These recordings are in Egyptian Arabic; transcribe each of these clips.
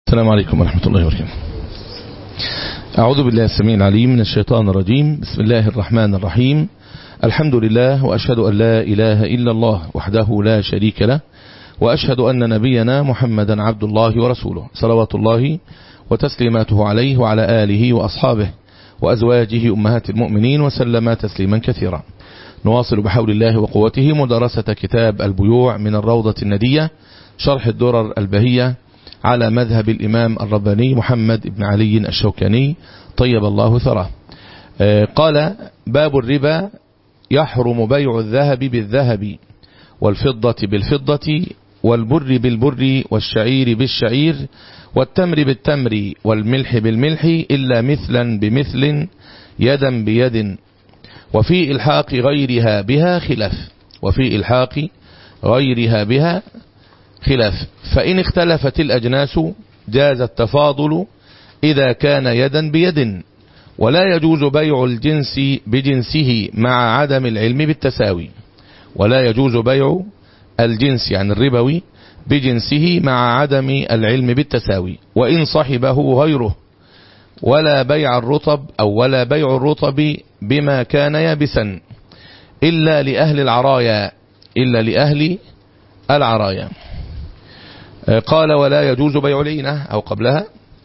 السلام عليكم ورحمة الله وبركاته أعوذ بالله السميع العليم من الشيطان الرجيم بسم الله الرحمن الرحيم الحمد لله وأشهد أن لا إله إلا الله وحده لا شريك له وأشهد أن نبينا محمدا عبد الله ورسوله صلوات الله وتسليماته عليه وعلى آله وأصحابه وأزواجه أمهات المؤمنين وسلم تسليما كثيرا نواصل بحول الله وقوته مدرسة كتاب البيوع من الروضة الندية شرح الدرر البهية على مذهب الإمام الرباني محمد بن علي الشوكاني طيب الله ثراه قال باب الربا يحرم بيع الذهب بالذهب والفضة بالفضة والبر بالبر والشعير بالشعير والتمر بالتمر والملح بالملح إلا مثلا بمثل يدا بيد وفي إلحاق غيرها بها خلاف وفي إلحاق غيرها بها خلاف فإن اختلفت الأجناس جاز التفاضل إذا كان يدا بيد ولا يجوز بيع الجنس بجنسه مع عدم العلم بالتساوي ولا يجوز بيع الجنس يعني الربوي بجنسه مع عدم العلم بالتساوي وإن صحبه غيره ولا بيع الرطب أو ولا بيع الرطب بما كان يابسا إلا لأهل العرايا إلا لأهل العرايا قال ولا يجوز بيع العينة أو قبلها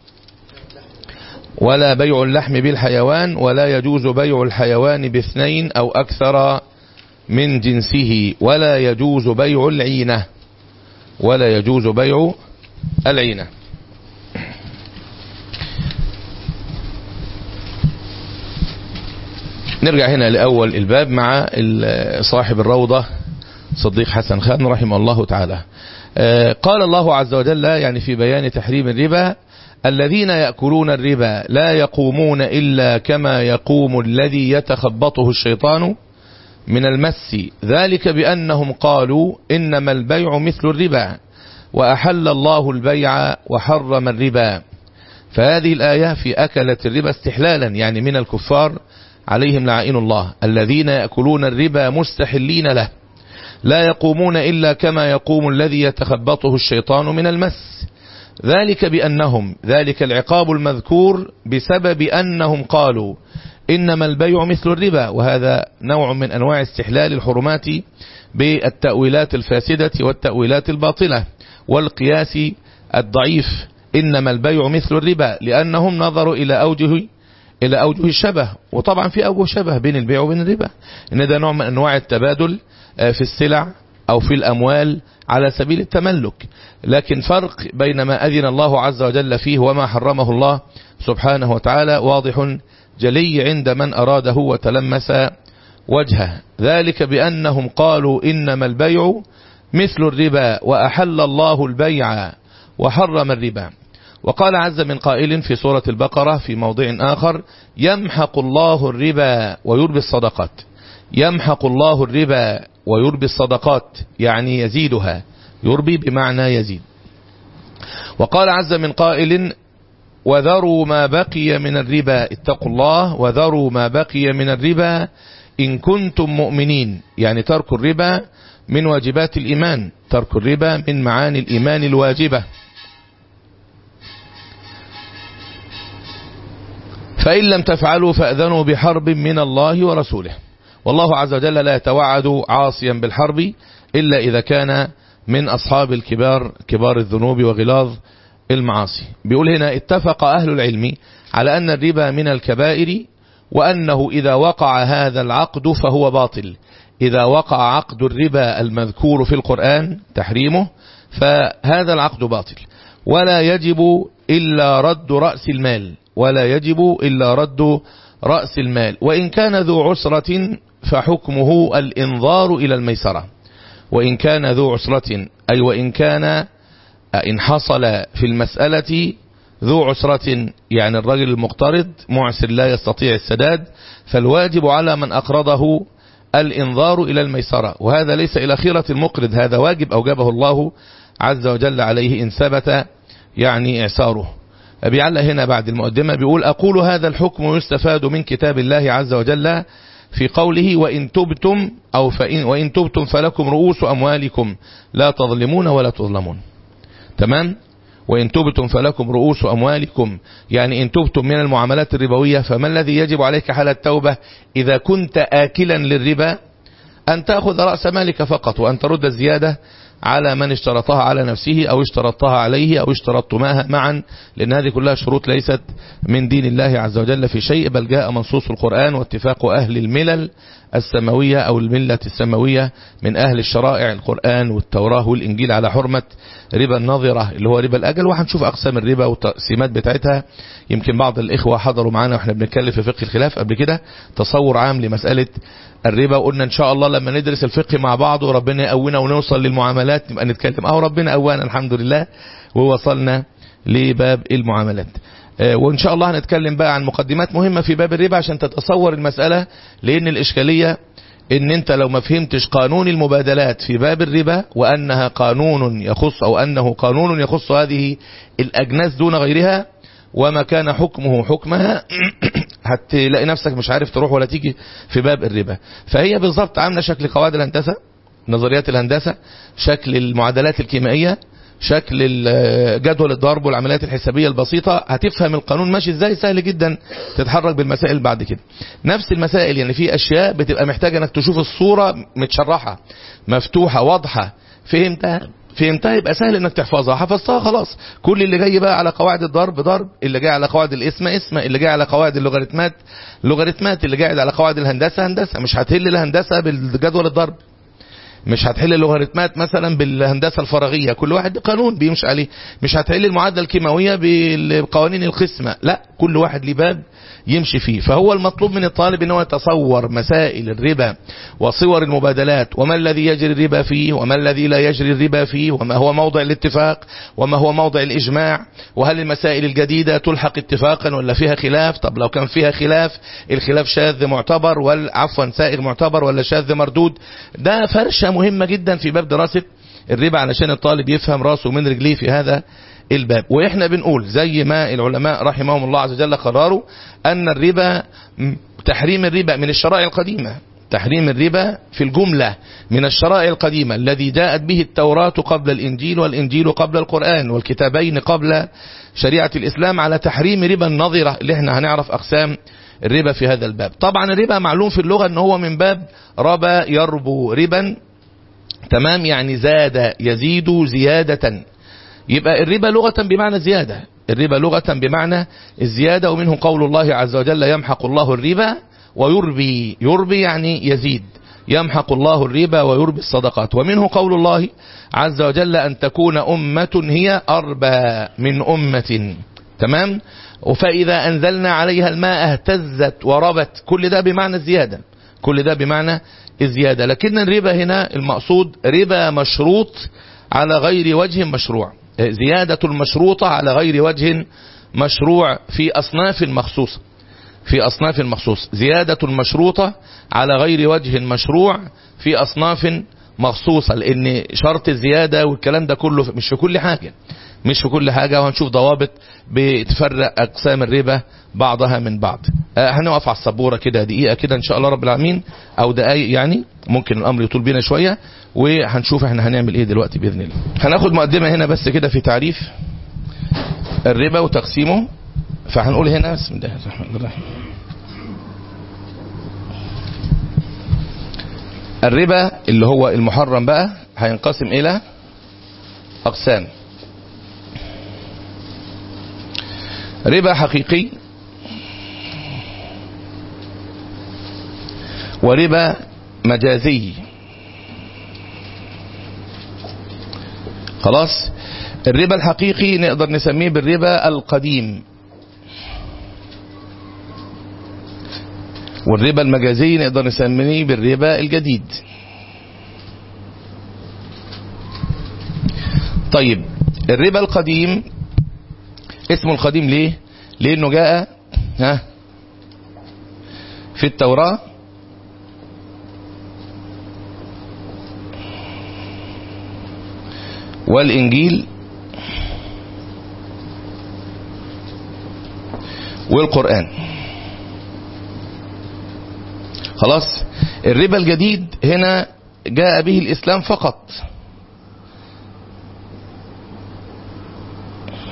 ولا بيع اللحم بالحيوان ولا يجوز بيع الحيوان باثنين أو أكثر من جنسه ولا يجوز بيع العينة ولا يجوز بيع العينة نرجع هنا لأول الباب مع صاحب الروضة صديق حسن خان رحمه الله تعالى قال الله عز وجل يعني في بيان تحريم الربا الذين يأكلون الربا لا يقومون إلا كما يقوم الذي يتخبطه الشيطان من المس ذلك بأنهم قالوا إنما البيع مثل الربا وأحل الله البيع وحرم الربا فهذه الآية في أكلة الربا استحلالا يعني من الكفار عليهم لعائن الله الذين يأكلون الربا مستحلين له لا يقومون إلا كما يقوم الذي يتخبطه الشيطان من المس ذلك بأنهم ذلك العقاب المذكور بسبب أنهم قالوا إنما البيع مثل الربا وهذا نوع من أنواع استحلال الحرمات بالتأويلات الفاسدة والتأويلات الباطلة والقياس الضعيف إنما البيع مثل الربا لأنهم نظروا إلى أوجه إلى أوجه الشبه وطبعا في أوجه شبه بين البيع وبين الربا إن ده نوع من أنواع التبادل في السلع أو في الأموال على سبيل التملك لكن فرق بين ما أذن الله عز وجل فيه وما حرمه الله سبحانه وتعالى واضح جلي عند من أراده وتلمس وجهه ذلك بأنهم قالوا إنما البيع مثل الربا وأحل الله البيع وحرم الربا وقال عز من قائل في سورة البقرة في موضع آخر يمحق الله الربا ويربي الصدقات يمحق الله الربا ويربي الصدقات يعني يزيدها يربي بمعنى يزيد وقال عز من قائل وذروا ما بقي من الربا اتقوا الله وذروا ما بقي من الربا إن كنتم مؤمنين يعني ترك الربا من واجبات الإيمان ترك الربا من معاني الإيمان الواجبة فإن لم تفعلوا فأذنوا بحرب من الله ورسوله والله عز وجل لا يتوعد عاصيا بالحرب إلا إذا كان من أصحاب الكبار كبار الذنوب وغلاظ المعاصي بيقول هنا اتفق أهل العلم على أن الربا من الكبائر وأنه إذا وقع هذا العقد فهو باطل إذا وقع عقد الربا المذكور في القرآن تحريمه فهذا العقد باطل ولا يجب إلا رد رأس المال ولا يجب إلا رد رأس المال وإن كان ذو عسرة فحكمه الإنظار إلى الميسرة وإن كان ذو عسرة أي وإن كان إن حصل في المسألة ذو عسرة يعني الرجل المقترض معسر لا يستطيع السداد فالواجب على من أقرضه الإنظار إلى الميسرة وهذا ليس إلى خيرة المقرض هذا واجب أوجبه الله عز وجل عليه إن ثبت يعني إعساره بيعلق هنا بعد المقدمة بيقول أقول هذا الحكم يستفاد من كتاب الله عز وجل في قوله وإن تبتم أو فإن وإن تبتم فلكم رؤوس أموالكم لا تظلمون ولا تظلمون تمام وإن تبتم فلكم رؤوس أموالكم يعني إن تبتم من المعاملات الربوية فما الذي يجب عليك حال التوبة إذا كنت آكلا للربا أن تأخذ رأس مالك فقط وأن ترد الزيادة على من اشترطها على نفسه أو اشترطها عليه أو اشترطتماها معا لأن هذه كلها شروط ليست من دين الله عز وجل في شيء بل جاء منصوص القرآن واتفاق أهل الملل السماوية أو الملة السماوية من أهل الشرائع القرآن والتوراة والإنجيل على حرمة ربا النظرة اللي هو ربا الأجل وهنشوف أقسام الربا والتقسيمات بتاعتها يمكن بعض الإخوة حضروا معنا وإحنا بنتكلم في فقه الخلاف قبل كده تصور عام لمسألة الربا وقلنا إن شاء الله لما ندرس الفقه مع بعض وربنا يقونا ونوصل للمعاملات نبقى نتكلم أهو ربنا قوانا الحمد لله ووصلنا لباب المعاملات وإن شاء الله هنتكلم بقى عن مقدمات مهمة في باب الربا عشان تتصور المسألة لأن الإشكالية ان انت لو ما فهمتش قانون المبادلات في باب الربا وانها قانون يخص او انه قانون يخص هذه الاجناس دون غيرها وما كان حكمه حكمها هتلاقي نفسك مش عارف تروح ولا تيجي في باب الربا فهي بالظبط عامله شكل قواعد الهندسه نظريات الهندسه شكل المعادلات الكيميائيه شكل جدول الضرب والعمليات الحسابية البسيطة هتفهم القانون ماشي ازاي سهل جدا تتحرك بالمسائل بعد كده نفس المسائل يعني في اشياء بتبقى محتاجة انك تشوف الصورة متشرحة مفتوحة واضحة فهمتها فهمتها يبقى سهل انك تحفظها حفظتها خلاص كل اللي جاي بقى على قواعد الضرب ضرب اللي جاي على قواعد الاسم اسم اللي جاي على قواعد اللوغاريتمات لوغاريتمات اللي جاي على قواعد الهندسة هندسة مش هتهل الهندسة بالجدول الضرب مش هتحل اللوغاريتمات مثلا بالهندسه الفراغيه كل واحد قانون بيمشي عليه مش هتحل المعادله الكيماويه بقوانين القسمه لا كل واحد ليه باب يمشي فيه فهو المطلوب من الطالب ان هو يتصور مسائل الربا وصور المبادلات وما الذي يجري الربا فيه وما الذي لا يجري الربا فيه وما هو موضع الاتفاق وما هو موضع الاجماع وهل المسائل الجديده تلحق اتفاقا ولا فيها خلاف طب لو كان فيها خلاف الخلاف شاذ معتبر ولا عفوا سائغ معتبر ولا شاذ مردود ده فرشه مهمه جدا في باب دراسه الربا علشان الطالب يفهم راسه من رجليه في هذا الباب واحنا بنقول زي ما العلماء رحمهم الله عز وجل قرروا ان الربا تحريم الربا من الشرائع القديمة تحريم الربا في الجملة من الشرائع القديمة الذي جاءت به التوراة قبل الإنجيل والإنجيل قبل القرآن والكتابين قبل شريعة الإسلام على تحريم ربا النظرة اللي احنا هنعرف أقسام الربا في هذا الباب طبعا الربا معلوم في اللغة ان هو من باب ربا يربو ربا تمام يعني زاد يزيد زيادة يبقى الربا لغة بمعنى زيادة الربا لغة بمعنى الزيادة ومنه قول الله عز وجل يمحق الله الربا ويربي يربي يعني يزيد يمحق الله الربا ويربي الصدقات ومنه قول الله عز وجل أن تكون أمة هي أربى من أمة تمام فإذا أنزلنا عليها الماء اهتزت وربت كل ده بمعنى الزيادة كل ده بمعنى الزيادة لكن الربا هنا المقصود ربا مشروط على غير وجه مشروع زيادة المشروطة على غير وجه مشروع في أصناف مخصوصة في أصناف مخصوصة زيادة المشروطة على غير وجه مشروع في أصناف مخصوصة لأن شرط الزيادة والكلام ده كله مش في كل حاجة مش في كل حاجة وهنشوف ضوابط بتفرق أقسام الربا بعضها من بعض آه هنقف على السبورة كده دقيقة كده إن شاء الله رب العالمين أو دقايق يعني ممكن الأمر يطول بينا شوية وهنشوف احنا هنعمل ايه دلوقتي بإذن الله هناخد مقدمة هنا بس كده في تعريف الربا وتقسيمه فهنقول هنا بسم الله الرحمن الرحيم الربا اللي هو المحرم بقى هينقسم إلى أقسام ربا حقيقي وربا مجازي خلاص الربا الحقيقي نقدر نسميه بالربا القديم والربا المجازي نقدر نسميه بالربا الجديد طيب الربا القديم اسمه القديم ليه لانه جاء ها في التوراة والإنجيل والقرآن خلاص الربا الجديد هنا جاء به الإسلام فقط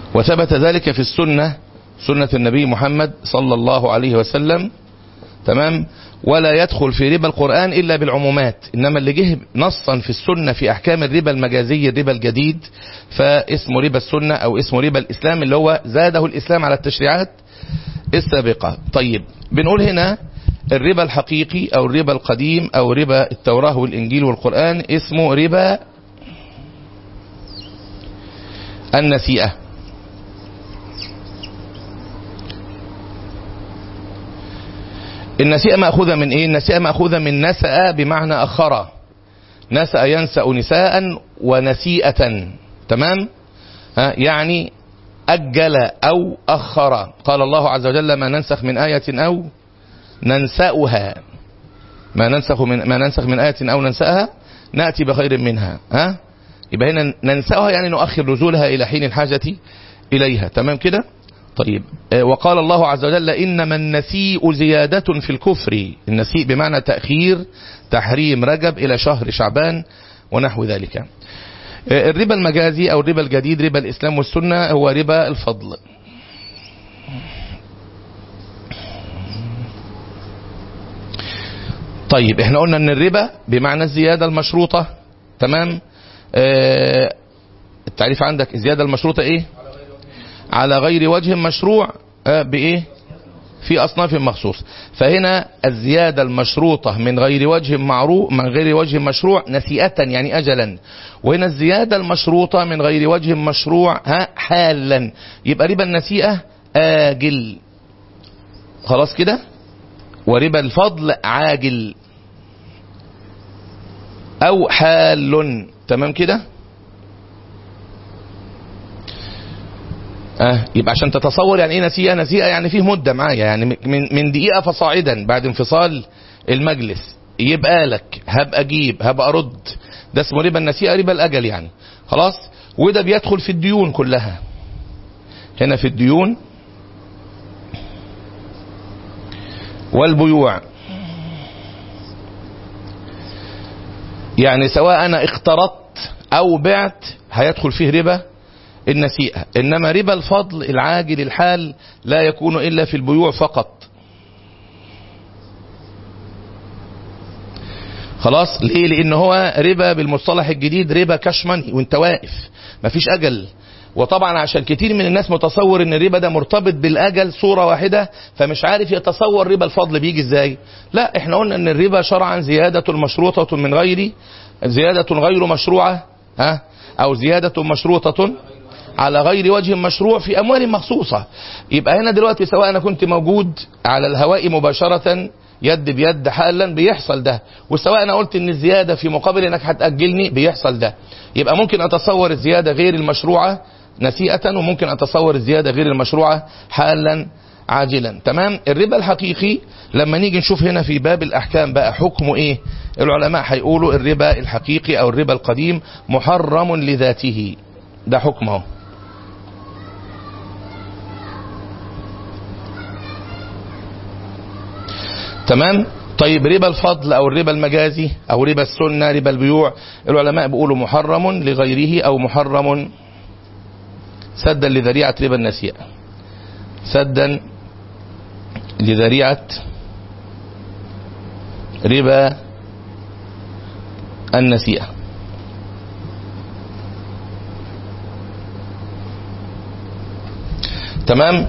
وثبت ذلك في السنة سنة النبي محمد صلى الله عليه وسلم تمام ولا يدخل في ربا القرآن إلا بالعمومات إنما اللي جه نصا في السنة في أحكام الربا المجازي الربا الجديد فاسمه ربا السنة أو اسمه ربا الإسلام اللي هو زاده الإسلام على التشريعات السابقة طيب بنقول هنا الربا الحقيقي أو الربا القديم أو ربا التوراة والإنجيل والقرآن اسمه ربا النسيئة النسيئة مأخوذة من ايه النسيئة مأخوذة من نسأ بمعنى أخر نسأ ينسأ نساء ونسيئة تمام ها يعني أجل أو أخر قال الله عز وجل ما ننسخ من آية أو ننسأها ما ننسخ من ما ننسخ من آية أو ننسأها نأتي بخير منها ها يبقى هنا ننسأها يعني نؤخر نزولها إلى حين الحاجة إليها تمام كده طيب وقال الله عز وجل إنما النسيء زيادة في الكفر النسيء بمعنى تأخير تحريم رجب إلى شهر شعبان ونحو ذلك الربا المجازي أو الربا الجديد ربا الإسلام والسنة هو ربا الفضل طيب احنا قلنا ان الربا بمعنى الزيادة المشروطة تمام اه التعريف عندك الزيادة المشروطة ايه على غير وجه مشروع اه بايه في اصناف مخصوص فهنا الزيادة المشروطة من غير وجه معروف من غير وجه مشروع نسيئة يعني اجلا وهنا الزيادة المشروطة من غير وجه مشروع ها حالا يبقى ربا النسيئة آجل خلاص كده وربا الفضل عاجل او حال تمام كده اه يبقى عشان تتصور يعني ايه نسيئه نسيئه يعني فيه مده معايا يعني من من دقيقه فصاعدا بعد انفصال المجلس يبقى لك هبقى اجيب هبقى ارد ده اسمه ربا النسيئه ربا الاجل يعني خلاص وده بيدخل في الديون كلها هنا في الديون والبيوع يعني سواء انا اقترضت او بعت هيدخل فيه ربا النسيئة انما ربا الفضل العاجل الحال لا يكون الا في البيوع فقط خلاص ليه لان هو ربا بالمصطلح الجديد ربا كاش ماني وانت واقف مفيش اجل وطبعا عشان كتير من الناس متصور ان الربا ده مرتبط بالاجل صورة واحدة فمش عارف يتصور ربا الفضل بيجي ازاي لا احنا قلنا ان الربا شرعا زيادة مشروطة من غير زيادة غير مشروعة ها او زيادة مشروطة على غير وجه مشروع في اموال مخصوصة يبقى هنا دلوقتي سواء انا كنت موجود على الهواء مباشرة يد بيد حالا بيحصل ده وسواء انا قلت ان الزيادة في مقابل انك هتأجلني بيحصل ده يبقى ممكن اتصور الزيادة غير المشروعة نسيئة وممكن اتصور الزيادة غير المشروعة حالا عاجلا تمام الربا الحقيقي لما نيجي نشوف هنا في باب الاحكام بقى حكمه ايه العلماء هيقولوا الربا الحقيقي او الربا القديم محرم لذاته ده حكمه تمام طيب ربا الفضل او الربا المجازي او ربا السنة ربا البيوع العلماء بيقولوا محرم لغيره او محرم سدا لذريعة ربا النسيئة سدا لذريعة ربا النسيئة تمام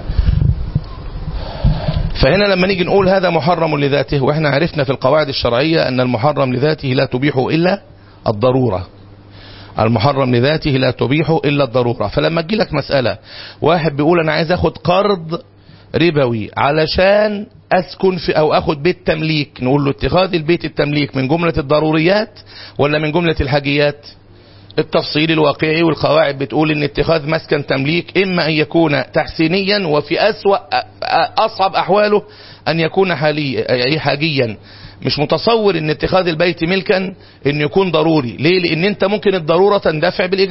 فهنا لما نيجي نقول هذا محرم لذاته واحنا عرفنا في القواعد الشرعية ان المحرم لذاته لا تبيحه الا الضرورة المحرم لذاته لا تبيحه الا الضرورة فلما تجي لك مسألة واحد بيقول انا عايز اخد قرض ربوي علشان اسكن في او اخد بيت تمليك نقول له اتخاذ البيت التمليك من جملة الضروريات ولا من جملة الحاجيات التفصيل الواقعي والقواعد بتقول ان اتخاذ مسكن تمليك اما ان يكون تحسينيا وفي اسوأ اصعب احواله ان يكون حالي حاجيا مش متصور ان اتخاذ البيت ملكا ان يكون ضروري ليه لان انت ممكن الضرورة تندفع بالايجار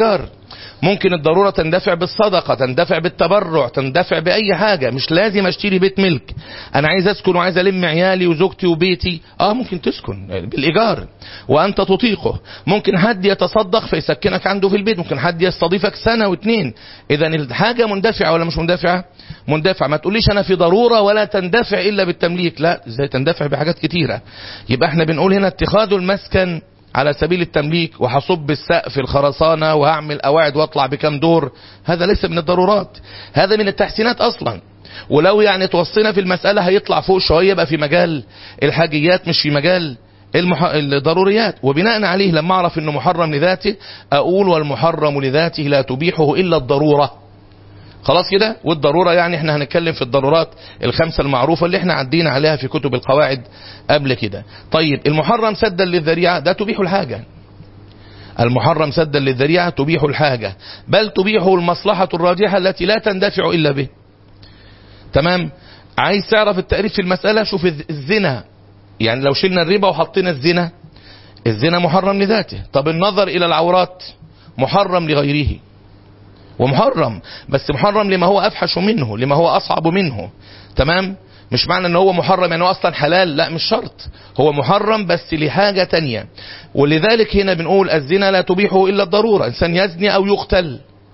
ممكن الضرورة تندفع بالصدقة تندفع بالتبرع تندفع بأي حاجة مش لازم اشتري بيت ملك أنا عايز أسكن وعايز ألم عيالي وزوجتي وبيتي آه ممكن تسكن بالإيجار وأنت تطيقه ممكن حد يتصدق فيسكنك عنده في البيت ممكن حد يستضيفك سنة واثنين إذا الحاجة مندفعة ولا مش مندفعة مندفعة ما تقوليش أنا في ضرورة ولا تندفع إلا بالتمليك لا ازاي تندفع بحاجات كتيرة يبقى احنا بنقول هنا اتخاذ المسكن على سبيل التمليك وهصب السقف الخرسانة وهعمل قواعد واطلع بكام دور هذا ليس من الضرورات هذا من التحسينات اصلا ولو يعني توصينا في المسألة هيطلع فوق شوية يبقى في مجال الحاجيات مش في مجال المح... الضروريات وبناء عليه لما اعرف انه محرم لذاته اقول والمحرم لذاته لا تبيحه الا الضرورة خلاص كده والضرورة يعني احنا هنتكلم في الضرورات الخمسة المعروفة اللي احنا عدينا عليها في كتب القواعد قبل كده طيب المحرم سدا للذريعة ده تبيح الحاجة المحرم سدا للذريعة تبيح الحاجة بل تبيحه المصلحة الراجحة التي لا تندفع إلا به تمام عايز تعرف التعريف في المسألة شوف الزنا يعني لو شلنا الربا وحطينا الزنا الزنا محرم لذاته طب النظر إلى العورات محرم لغيره ومحرم بس محرم لما هو أفحش منه لما هو أصعب منه تمام مش معنى ان هو محرم يعني هو اصلا حلال لا مش شرط هو محرم بس لحاجة تانية ولذلك هنا بنقول الزنا لا تبيحه الا الضرورة انسان يزني او يقتل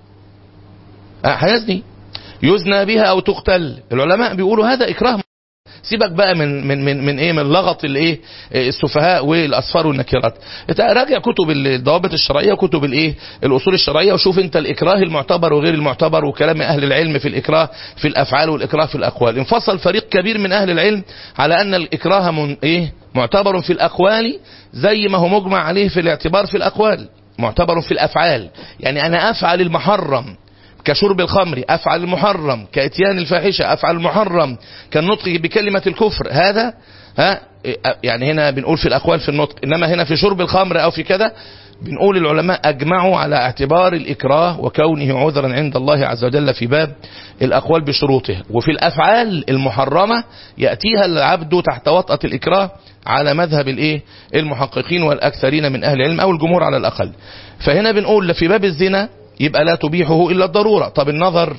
اه هيزني يزنى بها او تقتل العلماء بيقولوا هذا اكراه سيبك بقى من من من من ايه من لغط الايه السفهاء والاصفار والنكرات راجع كتب الضوابط الشرعيه وكتب الايه الاصول الشرعيه وشوف انت الاكراه المعتبر وغير المعتبر وكلام اهل العلم في الاكراه في الافعال والاكراه في الاقوال انفصل فريق كبير من اهل العلم على ان الاكراه من ايه معتبر في الاقوال زي ما هو مجمع عليه في الاعتبار في الاقوال معتبر في الافعال يعني انا افعل المحرم كشرب الخمر أفعل المحرم كاتيان الفاحشة أفعل المحرم كالنطق بكلمة الكفر هذا ها يعني هنا بنقول في الأقوال في النطق إنما هنا في شرب الخمر أو في كذا بنقول العلماء أجمعوا على اعتبار الإكراه وكونه عذرا عند الله عز وجل في باب الأقوال بشروطه وفي الأفعال المحرمة يأتيها العبد تحت وطأة الإكراه على مذهب الإيه المحققين والأكثرين من أهل العلم أو الجمهور على الأقل فهنا بنقول في باب الزنا يبقى لا تبيحه إلا الضرورة طب النظر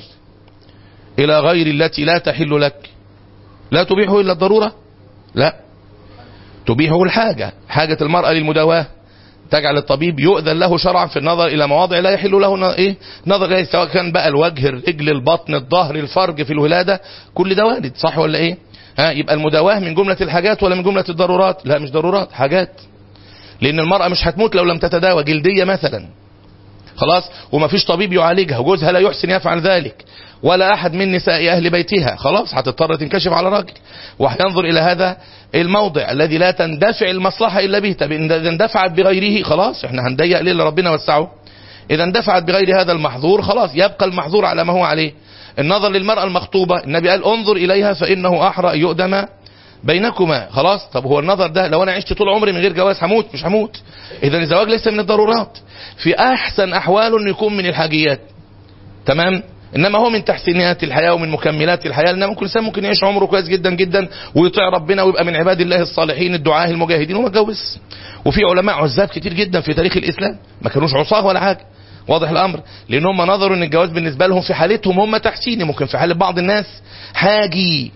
إلى غير التي لا تحل لك لا تبيحه إلا الضرورة لا تبيحه الحاجة حاجة المرأة للمداواة تجعل الطبيب يؤذن له شرعا في النظر إلى مواضع لا يحل له إيه نظر إليه سواء كان بقى الوجه الرجل البطن الظهر الفرج في الولادة كل ده وارد صح ولا إيه ها يبقى المداواة من جملة الحاجات ولا من جملة الضرورات لا مش ضرورات حاجات لأن المرأة مش هتموت لو لم تتداوى جلدية مثلا خلاص وما فيش طبيب يعالجها وجوزها لا يحسن يفعل ذلك ولا أحد من نساء أهل بيتها خلاص هتضطر تنكشف على راجل وهينظر إلى هذا الموضع الذي لا تندفع المصلحة إلا به طب إذا اندفعت بغيره خلاص احنا هنضيق ليه ربنا وسعه إذا اندفعت بغير هذا المحظور خلاص يبقى المحظور على ما هو عليه النظر للمرأة المخطوبة النبي قال انظر إليها فإنه أحرى أن يؤدم بينكما خلاص طب هو النظر ده لو انا عشت طول عمري من غير جواز هموت مش هموت اذا الزواج ليس من الضرورات في احسن احواله انه يكون من الحاجيات تمام انما هو من تحسينات الحياه ومن مكملات الحياه لان ممكن انسان ممكن يعيش عمره كويس جدا جدا ويطيع ربنا ويبقى من عباد الله الصالحين الدعاة المجاهدين وما اتجوز وفي علماء عزاب كتير جدا في تاريخ الاسلام ما كانوش عصاه ولا حاجه واضح الامر لان هم نظروا ان الجواز بالنسبه لهم في حالتهم هم تحسيني ممكن في حاله بعض الناس حاجي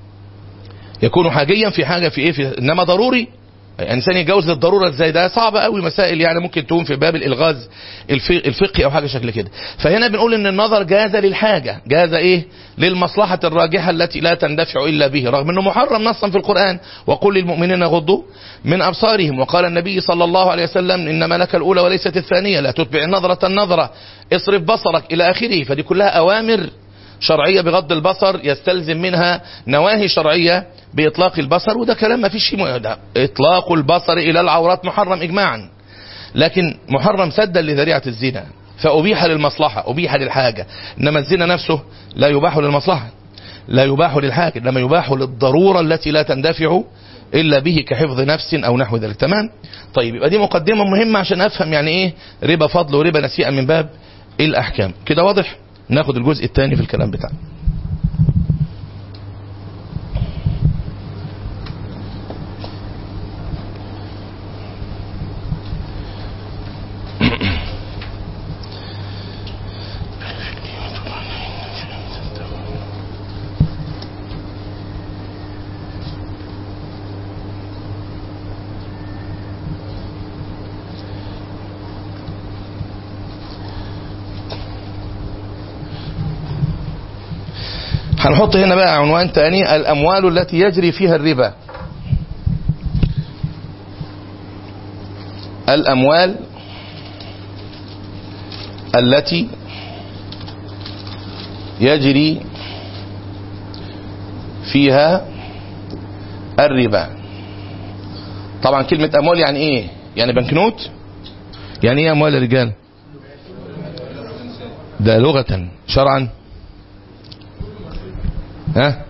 يكون حاجيا في حاجه في ايه في انما ضروري انسان يتجوز للضروره ازاي ده صعب قوي مسائل يعني ممكن تكون في باب الالغاز الفقهي او حاجه شكل كده فهنا بنقول ان النظر جاز للحاجه جاز ايه للمصلحه الراجحه التي لا تندفع الا به رغم انه محرم نصا في القران وقل للمؤمنين يغضوا من ابصارهم وقال النبي صلى الله عليه وسلم انما لك الاولى وليست الثانيه لا تتبع النظره النظره اصرف بصرك الى اخره فدي كلها اوامر شرعية بغض البصر يستلزم منها نواهي شرعية بإطلاق البصر وده كلام ما فيش ده إطلاق البصر إلى العورات محرم إجماعا لكن محرم سدا لذريعة الزنا فأبيح للمصلحة أبيح للحاجة إنما الزنا نفسه لا يباح للمصلحة لا يباح للحاجة إنما يباح للضرورة التي لا تندفع إلا به كحفظ نفس أو نحو ذلك تمام طيب يبقى دي مقدمة مهمة عشان أفهم يعني إيه ربا فضل وربا نسيئة من باب الأحكام كده واضح ناخد الجزء الثاني في الكلام بتاعنا هنحط هنا بقى عنوان تاني الأموال التي يجري فيها الربا الأموال التي يجري فيها الربا طبعا كلمة أموال يعني إيه يعني بنكنوت يعني إيه أموال يا رجال ده لغة شرعا ها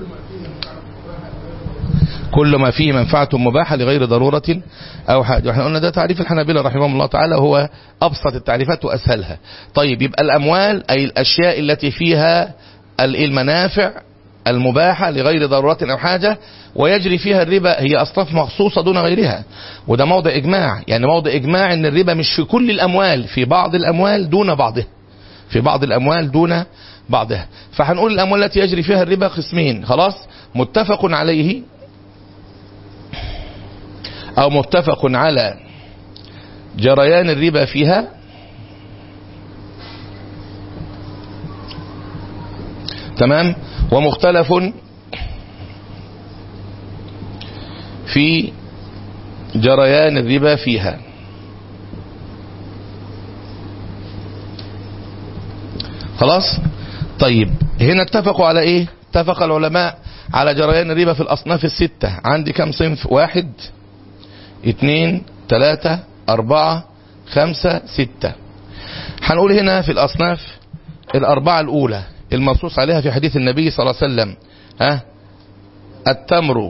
كل ما فيه منفعة مباحة لغير ضرورة أو حاجة احنا قلنا ده تعريف الحنابلة رحمهم الله تعالى هو أبسط التعريفات وأسهلها طيب يبقى الأموال أي الأشياء التي فيها المنافع المباحة لغير ضرورة أو حاجة ويجري فيها الربا هي أصناف مخصوصة دون غيرها وده موضع إجماع يعني موضع إجماع أن الربا مش في كل الأموال في بعض الأموال دون بعضها في بعض الأموال دون بعضها فهنقول الأموال التي يجري فيها الربا قسمين خلاص متفق عليه أو متفق على جريان الربا فيها تمام ومختلف في جريان الربا فيها خلاص طيب هنا اتفقوا على ايه اتفق العلماء على جريان الربا في الاصناف الستة عندي كم صنف واحد اتنين تلاتة اربعة خمسة ستة هنقول هنا في الاصناف الاربعة الاولى المنصوص عليها في حديث النبي صلى الله عليه وسلم ها التمر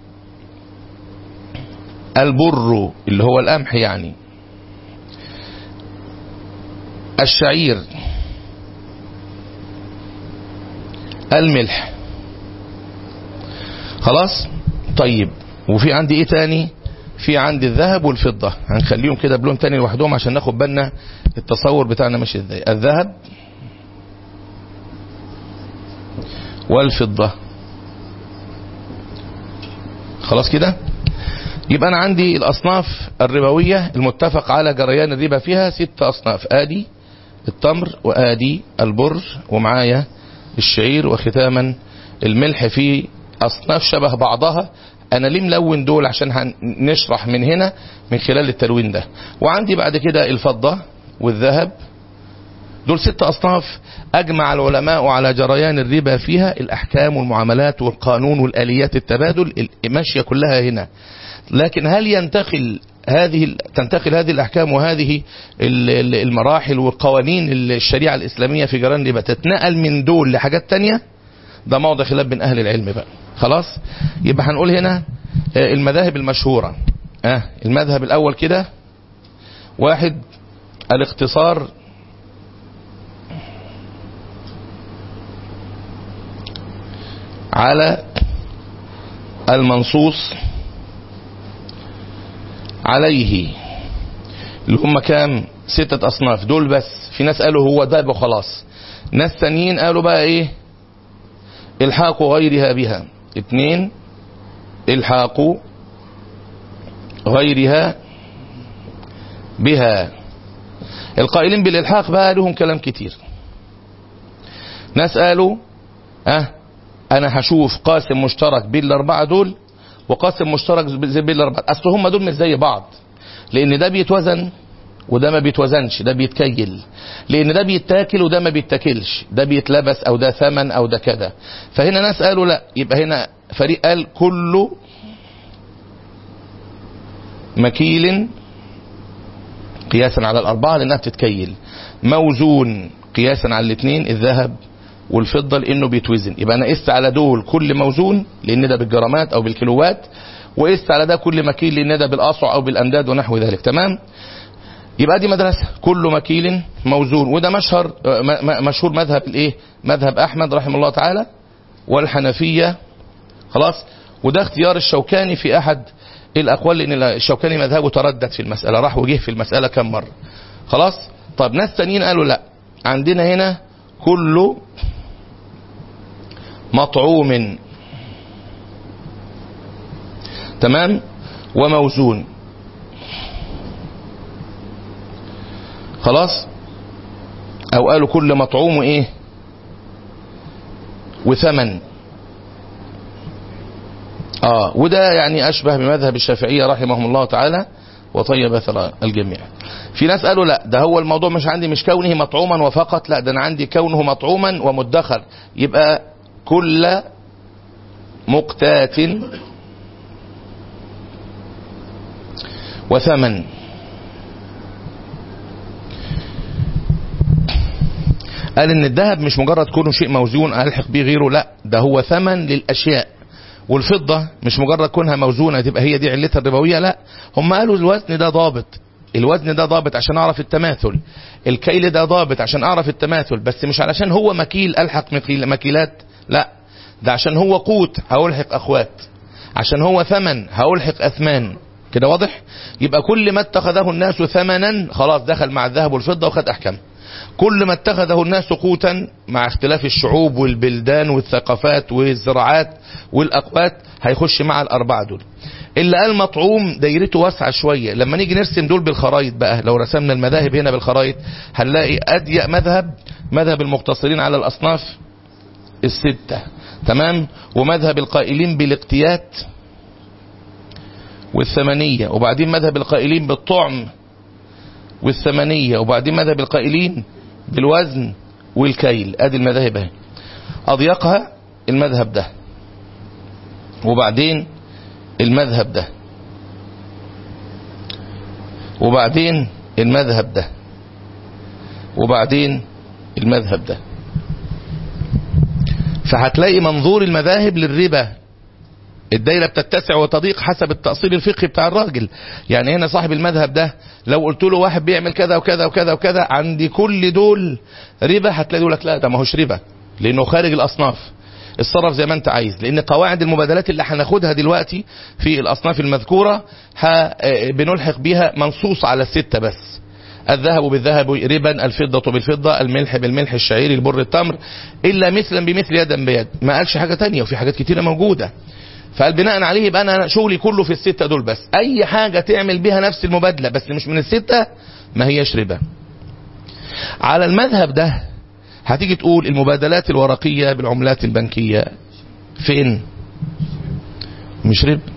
البر اللي هو القمح يعني الشعير الملح خلاص طيب وفي عندي ايه تاني في عندي الذهب والفضة هنخليهم كده بلون تاني لوحدهم عشان ناخد بالنا التصور بتاعنا ماشي ازاي الذهب والفضة خلاص كده يبقى انا عندي الاصناف الربوية المتفق على جريان الربا فيها ست اصناف ادي التمر وادي البر ومعايا الشعير وختاما الملح في اصناف شبه بعضها انا ليه ملون دول عشان نشرح من هنا من خلال التلوين ده وعندي بعد كده الفضة والذهب دول ست أصناف أجمع العلماء على جريان الربا فيها الأحكام والمعاملات والقانون والآليات التبادل ماشية كلها هنا لكن هل ينتقل هذه تنتقل هذه الأحكام وهذه المراحل والقوانين الشريعة الإسلامية في جريان الربا تتنقل من دول لحاجات تانية ده موضع خلاف بين أهل العلم بقى خلاص يبقى هنقول هنا المذاهب المشهورة آه المذهب الأول كده واحد الاختصار على المنصوص عليه اللي هم كام ستة أصناف دول بس في ناس قالوا هو ده وخلاص ناس تانيين قالوا بقى ايه الحاق غيرها بها اتنين الحاق غيرها بها القائلين بالالحاق بقى لهم كلام كتير ناس قالوا اه انا هشوف قاسم مشترك بين الاربعه دول وقاسم مشترك بين الاربعه اصل هم دول مش زي بعض لان ده بيتوزن وده ما بيتوزنش ده بيتكيل لان ده بيتاكل وده ما بيتاكلش ده بيتلبس او ده ثمن او ده كذا فهنا ناس قالوا لا يبقى هنا فريق قال كله مكيل قياسا على الاربعه لانها بتتكيل موزون قياسا على الاثنين الذهب والفضة لانه بيتوزن يبقى انا قست على دول كل موزون لان ده بالجرامات او بالكيلوات وقست على ده كل مكيل لان ده بالاصع او بالامداد ونحو ذلك تمام يبقى دي مدرسة كل مكيل موزون وده مشهر مشهور مذهب الايه مذهب احمد رحمه الله تعالى والحنفية خلاص وده اختيار الشوكاني في احد الاقوال لان الشوكاني مذهبه تردد في المسألة راح وجه في المسألة كم مرة خلاص طب ناس تانيين قالوا لا عندنا هنا كل مطعوم تمام وموزون خلاص او قالوا كل مطعوم ايه وثمن اه وده يعني اشبه بمذهب الشافعية رحمهم الله تعالى وطيب ثرى الجميع في ناس قالوا لا ده هو الموضوع مش عندي مش كونه مطعوما وفقط لا ده انا عندي كونه مطعوما ومدخر يبقى كل مقتات وثمن قال ان الذهب مش مجرد كونه شيء موزون الحق به غيره لا ده هو ثمن للاشياء والفضة مش مجرد كونها موزونة تبقى هي دي علتها الربوية لا هم قالوا الوزن ده ضابط الوزن ده ضابط عشان اعرف التماثل الكيل ده ضابط عشان اعرف التماثل بس مش علشان هو مكيل الحق مكيل مكيلات لا ده عشان هو قوت هألحق اخوات عشان هو ثمن هألحق اثمان كده واضح يبقى كل ما اتخذه الناس ثمنا خلاص دخل مع الذهب والفضة وخد احكام كل ما اتخذه الناس قوتا مع اختلاف الشعوب والبلدان والثقافات والزراعات والاقوات هيخش مع الاربعه دول اللي قال مطعوم دايرته واسعه شويه لما نيجي نرسم دول بالخرايط بقى لو رسمنا المذاهب هنا بالخرايط هنلاقي اضيق مذهب مذهب المقتصرين على الاصناف السته تمام ومذهب القائلين بالاقتيات والثمنيه وبعدين مذهب القائلين بالطعم والثمنيه وبعدين مذهب القائلين بالوزن والكيل ادي المذاهب اهي اضيقها المذهب ده وبعدين المذهب ده وبعدين المذهب ده وبعدين المذهب ده فهتلاقي منظور المذاهب للربا الدايرة بتتسع وتضيق حسب التأصيل الفقهي بتاع الراجل يعني هنا صاحب المذهب ده لو قلت له واحد بيعمل كذا وكذا وكذا وكذا عندي كل دول ربا هتلاقي يقول لك لا ده ما هوش ربا لانه خارج الاصناف اتصرف زي ما انت عايز لان قواعد المبادلات اللي هناخدها دلوقتي في الاصناف المذكوره بنلحق بيها منصوص على السته بس الذهب بالذهب ربا الفضة بالفضة الملح بالملح الشعير البر التمر إلا مثلا بمثل يدا بيد ما قالش حاجة تانية وفي حاجات كتيرة موجودة فقال بناء عليه يبقى انا شغلي كله في الستة دول بس اي حاجة تعمل بها نفس المبادلة بس مش من الستة ما هيش ربا على المذهب ده هتيجي تقول المبادلات الورقية بالعملات البنكية فين مش ربا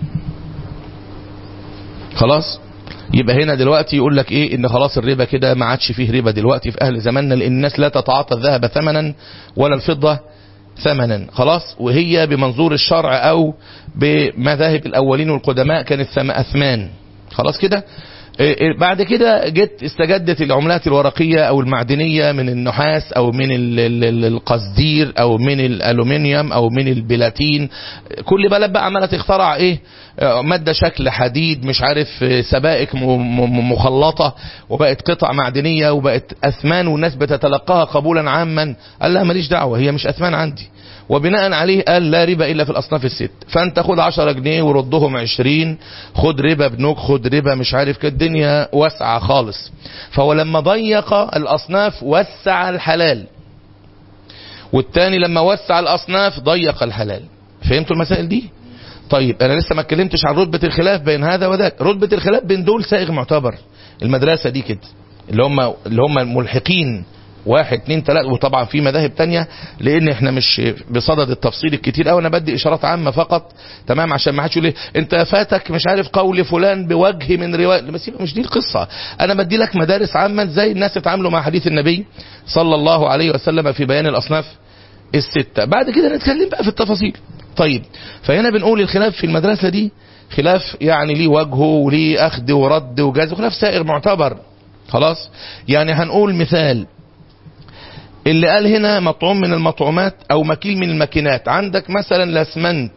خلاص يبقى هنا دلوقتي يقول لك ايه ان خلاص الربا كده ما عادش فيه ربا دلوقتي في اهل زماننا لان الناس لا تتعاطى الذهب ثمنا ولا الفضة ثمنا خلاص وهي بمنظور الشرع او بمذاهب الاولين والقدماء كانت اثمان خلاص كده بعد كده جت استجدت العملات الورقية او المعدنية من النحاس او من القصدير او من الالومنيوم او من البلاتين كل بلد بقى عمالة تخترع ايه مادة شكل حديد مش عارف سبائك مخلطة وبقت قطع معدنية وبقت اثمان والناس بتتلقاها قبولا عاما قال لها ماليش دعوة هي مش اثمان عندي وبناء عليه قال لا ربا الا في الاصناف الست فانت خد 10 جنيه وردهم 20 خد ربا بنوك خد ربا مش عارف كده الدنيا واسعه خالص فهو لما ضيق الاصناف وسع الحلال والتاني لما وسع الاصناف ضيق الحلال فهمتوا المسائل دي طيب انا لسه ما اتكلمتش عن رتبه الخلاف بين هذا وذاك رتبه الخلاف بين دول سائغ معتبر المدرسه دي كده اللي هم اللي هم الملحقين واحد اتنين تلاتة وطبعا في مذاهب تانية لان احنا مش بصدد التفصيل الكتير قوي انا بدي اشارات عامة فقط تمام عشان ما حدش يقول انت فاتك مش عارف قول فلان بوجه من رواية بس يبقى مش دي القصة انا بدي لك مدارس عامة ازاي الناس يتعاملوا مع حديث النبي صلى الله عليه وسلم في بيان الاصناف الستة بعد كده نتكلم بقى في التفاصيل طيب فهنا بنقول الخلاف في المدرسة دي خلاف يعني ليه وجهه وليه اخذ ورد وجاز وخلاف سائر معتبر خلاص يعني هنقول مثال اللي قال هنا مطعوم من المطعومات او مكيل من الماكينات عندك مثلا الاسمنت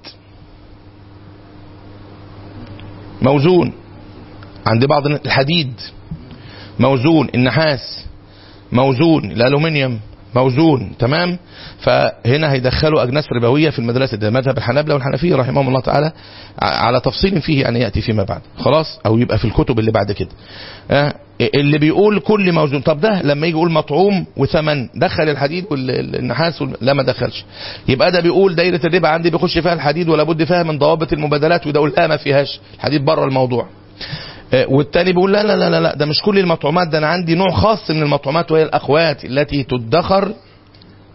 موزون عند بعض الحديد موزون النحاس موزون الالومنيوم موزون تمام فهنا هيدخلوا اجناس ربويه في المدرسه ده مذهب الحنابلة والحنفيه رحمهم الله تعالى على تفصيل فيه يعني ياتي فيما بعد خلاص او يبقى في الكتب اللي بعد كده آه اللي بيقول كل موزون طب ده لما يجي يقول مطعوم وثمن دخل الحديد والنحاس وال... لا ما دخلش يبقى ده بيقول دايره الربا عندي بيخش فيها الحديد ولا بد فيها من ضوابط المبادلات وده يقول لا ما فيهاش الحديد بره الموضوع والتاني بيقول لا لا لا لا ده مش كل المطعومات ده انا عندي نوع خاص من المطعومات وهي الاخوات التي تدخر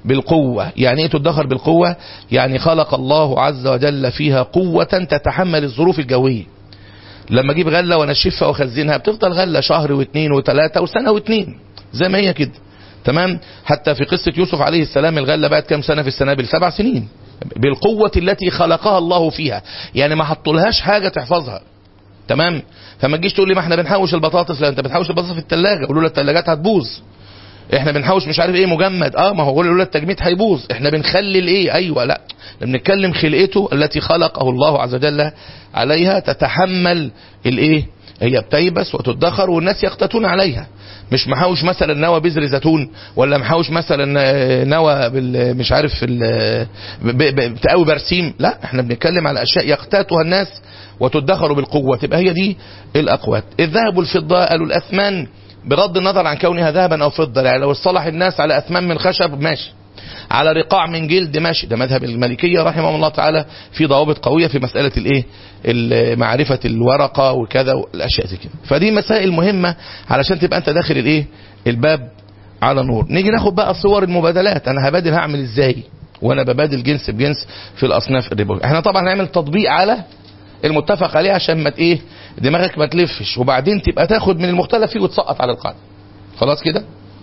بالقوة يعني ايه تدخر بالقوة يعني خلق الله عز وجل فيها قوة تتحمل الظروف الجوية لما اجيب غلة وانشفها واخزنها بتفضل غلة شهر واثنين وثلاثة وسنة واثنين زي ما هي كده تمام حتى في قصة يوسف عليه السلام الغلة بقت كام سنة في السنابل سبع سنين بالقوة التي خلقها الله فيها يعني ما حطولهاش حاجة تحفظها تمام فما تجيش تقول لي ما احنا بنحوش البطاطس لا انت بتحوش البطاطس في الثلاجة قولوا له الثلاجات هتبوظ احنا بنحوش مش عارف ايه مجمد اه ما هو قولوا له التجميد هيبوظ احنا بنخلي الايه ايوه لا بنتكلم خلقته التي خلقه الله عز وجل عليها تتحمل الايه هي بتيبس وتدخر والناس يقتتون عليها مش محوش مثلا نوى بذر زيتون ولا محوش مثلا نوى بال مش عارف بتقوي برسيم لا احنا بنتكلم على اشياء يقتاتها الناس وتدخر بالقوه تبقى هي دي الاقوات الذهب والفضه قالوا الاثمان بغض النظر عن كونها ذهبا او فضه يعني لو اصطلح الناس على اثمان من خشب ماشي على رقاع من جلد ماشي ده مذهب المالكيه رحمه الله تعالى في ضوابط قويه في مساله الايه معرفه الورقه وكذا والاشياء زي كده فدي مسائل مهمه علشان تبقى انت داخل الايه الباب على نور نيجي ناخد بقى صور المبادلات انا هبادل هعمل ازاي وانا ببادل جنس بجنس في الاصناف الربويه احنا طبعا هنعمل تطبيق على المتفق عليه عشان ما ايه دماغك ما تلفش وبعدين تبقى تاخد من المختلف فيه وتسقط على القاعده خلاص كده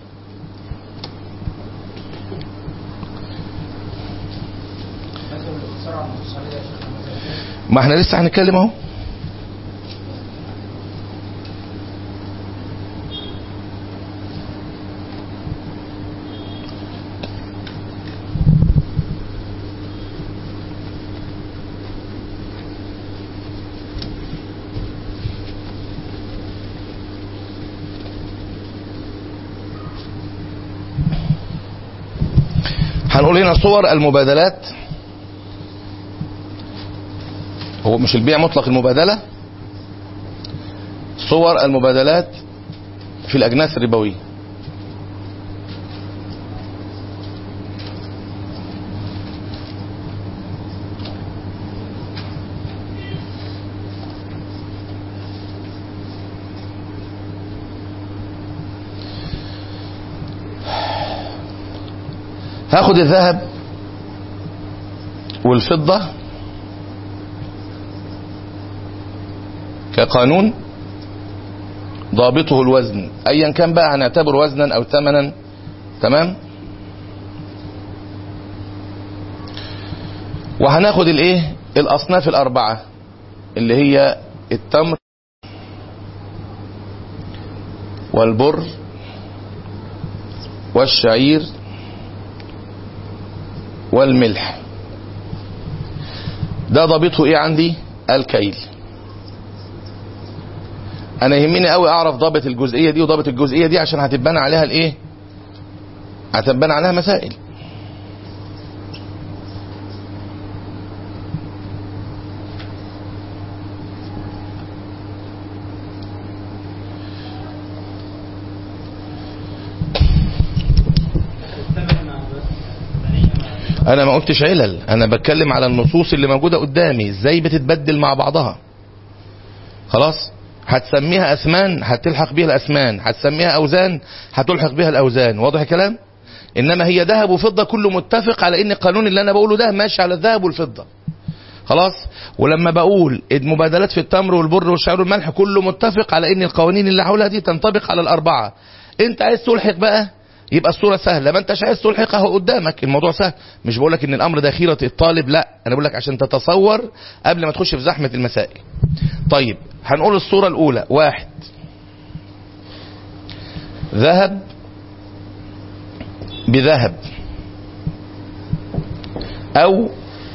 ما احنا لسه هنتكلم اهو هنقول هنا صور المبادلات هو مش البيع مطلق المبادلة صور المبادلات في الأجناس الربوية هاخد الذهب والفضة كقانون ضابطه الوزن ايا كان بقى هنعتبره وزنا او ثمنا تمام وهناخد الايه الاصناف الاربعه اللي هي التمر والبر والشعير والملح ده ضابطه ايه عندي الكيل انا يهمني قوي اعرف ضابط الجزئيه دي وضابط الجزئيه دي عشان هتبان عليها الايه هتبان عليها مسائل انا ما قلتش علل انا بتكلم على النصوص اللي موجوده قدامي ازاي بتتبدل مع بعضها خلاص هتسميها اثمان هتلحق بيها الاسمان هتسميها اوزان هتلحق بيها الاوزان واضح الكلام انما هي ذهب وفضه كله متفق على ان القانون اللي انا بقوله ده ماشي على الذهب والفضه خلاص ولما بقول المبادلات في التمر والبر والشعير والملح كله متفق على ان القوانين اللي حولها دي تنطبق على الاربعه انت عايز تلحق بقى يبقى الصوره سهله ما انتش عايز تلحقها اهو قدامك الموضوع سهل مش بقول لك ان الامر ده خيره الطالب لا انا بقول لك عشان تتصور قبل ما تخش في زحمه المسائل طيب هنقول الصوره الاولى واحد ذهب بذهب او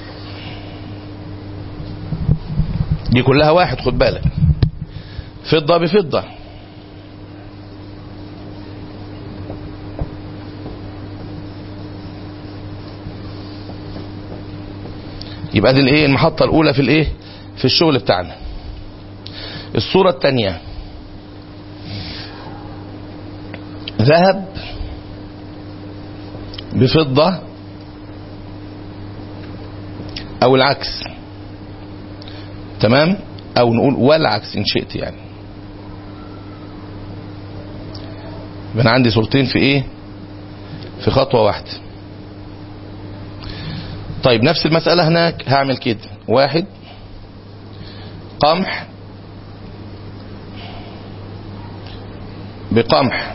دي كلها واحد خد بالك فضه بفضه يبقى دي الايه المحطه الاولى في الايه في الشغل بتاعنا الصوره الثانيه ذهب بفضه او العكس تمام او نقول والعكس ان شئت يعني يبقى انا عندي صورتين في ايه في خطوه واحده طيب نفس المسألة هناك هعمل كده واحد قمح بقمح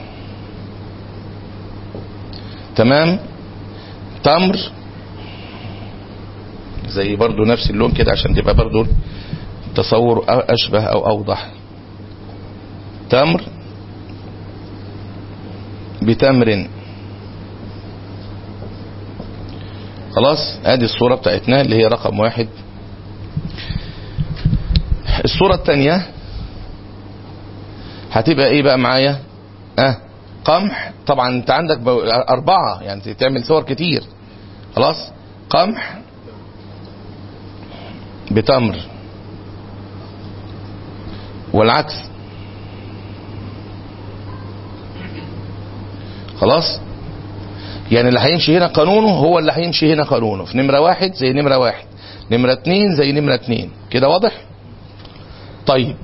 تمام تمر زي برضو نفس اللون كده عشان تبقى برضو تصور أشبه أو أوضح تمر بتمر خلاص ادي الصورة بتاعتنا اللي هي رقم واحد الصورة الثانية هتبقى ايه بقى معايا اه قمح طبعا انت عندك اربعة يعني تعمل صور كتير خلاص قمح بتمر والعكس خلاص يعني اللي هيمشي هنا قانونه هو اللي هيمشي هنا قانونه في نمرة واحد زي نمرة واحد نمرة اتنين زي نمرة اتنين كده واضح طيب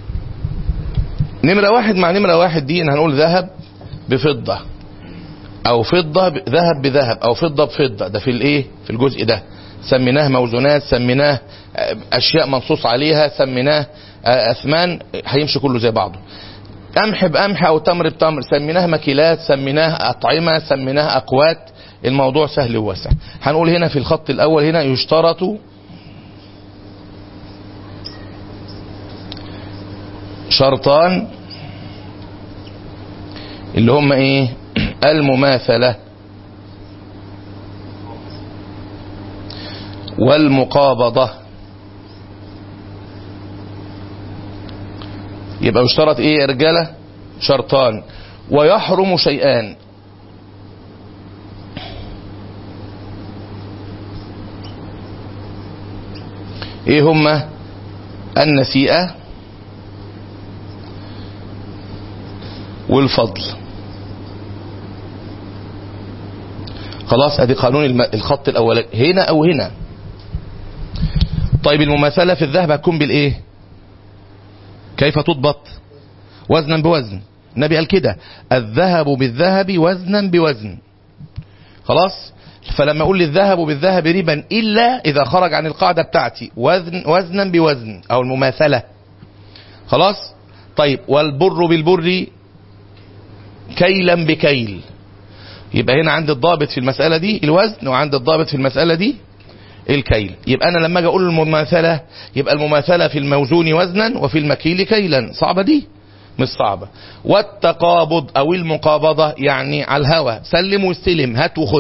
نمرة واحد مع نمرة واحد دي ان هنقول ذهب بفضة او فضة ذهب بذهب او فضة بفضة ده في الايه في الجزء ده سميناه موزونات سميناه اشياء منصوص عليها سميناه اثمان هيمشي كله زي بعضه قمح بقمح او تمر بتمر سميناه مكيلات سميناه اطعمه سميناه اقوات الموضوع سهل وواسع هنقول هنا في الخط الاول هنا يشترط شرطان اللي هم ايه المماثله والمقابضه يبقى يشترط ايه يا رجاله شرطان ويحرم شيئان ايه هما النسيئة والفضل خلاص ادي قانون الخط الاولاني هنا او هنا طيب المماثلة في الذهب هتكون بالايه كيف تضبط وزنا بوزن النبي قال كده الذهب بالذهب وزنا بوزن خلاص فلما اقول للذهب بالذهب ربا الا اذا خرج عن القاعده بتاعتي وزن وزنا بوزن او المماثله خلاص طيب والبر بالبر كيلا بكيل يبقى هنا عند الضابط في المساله دي الوزن وعند الضابط في المساله دي الكيل يبقى انا لما اجي اقول المماثله يبقى المماثله في الموزون وزنا وفي المكيل كيلا صعبه دي مش صعبه والتقابض او المقابضه يعني على الهوى سلم واستلم هات وخد